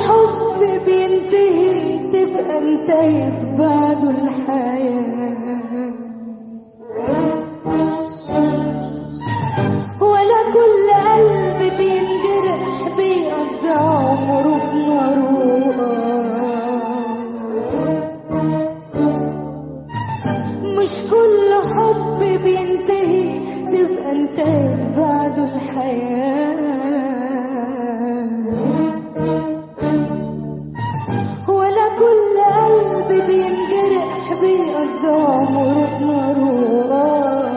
حب بينتهي تبقى انتهت بعده الحياة ولا كل قلب بينجرح بيقضي عمره في نار مش كل حب بينتهي تبقى انتهت بعده الحياة ولا كل قلب بينجرح بيقضي عمره في نار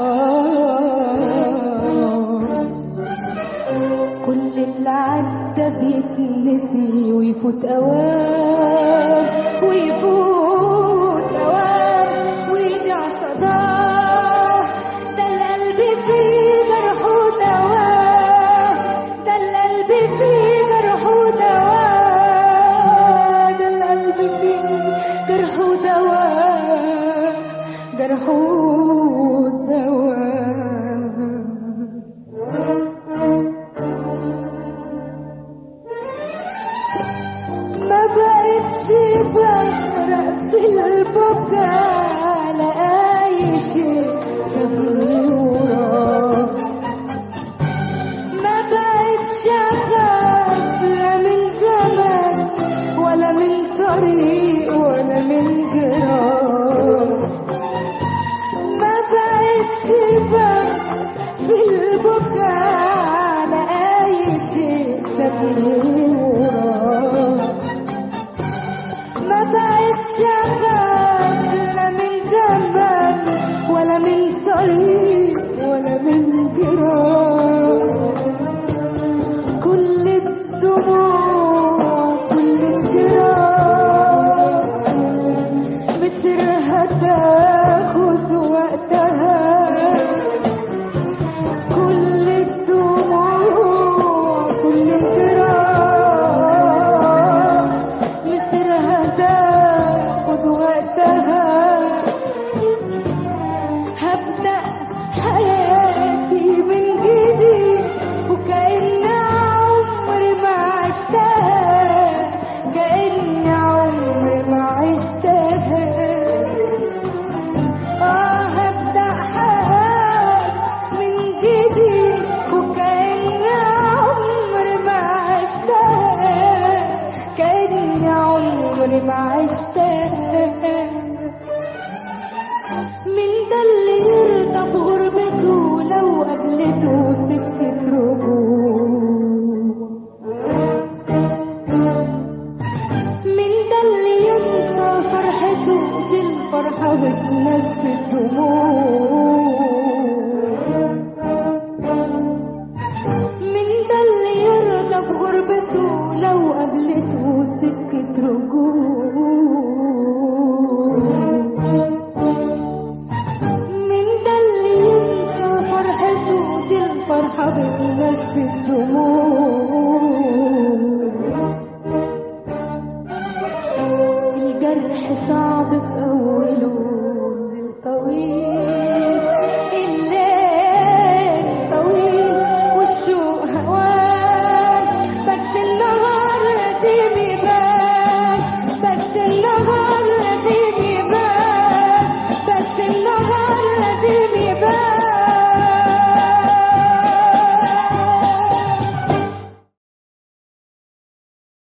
كل اللي عدى بيتنسي ويفوت اوام ويفوت اوام ويضيع صداه ده القلب فيه جرح ودواه ده القلب فيه جرح ودواه ده القلب فيه جرح ودواه جرح ودواه ما بقتش بغرق في البكا على اي شيء سابني وراه ما بقتش اخاف لا من زمان ولا من طريق ولا من جراح ما بقتش بغرق في البكا على اي شيء سابني وراه ما بقتش اخاف لا من زمان ولا من طريق ولا من جراح كل الدموع كل الجراح مصيرها تاخد وقتها كل الدموع كل الجراح مصيرها تاخد وقتها هبدأ حياتي من جديد وكأن عمري ما عشتها كأن عمري ما عشتها آه هبدأ حياتي من جديد وكأن عمري ما عشتها كأن عمري ما عشتها من ده اللي يرضى بغربته لو قابلته سكة رجوع من ده اللي ينسى فرحته دي الفرحة بتنسي الدموع من ده اللي يرضى بغربته لو قابلته سكة رجوع من ده اللي ينسى فرحته دي الفرحة بتنسي الدموع الجرح صعب في أوله طويل الليل طويل والشوق هوان بس النهار لازم يبان بس النهار لازم يبان بس النهار لازم يبان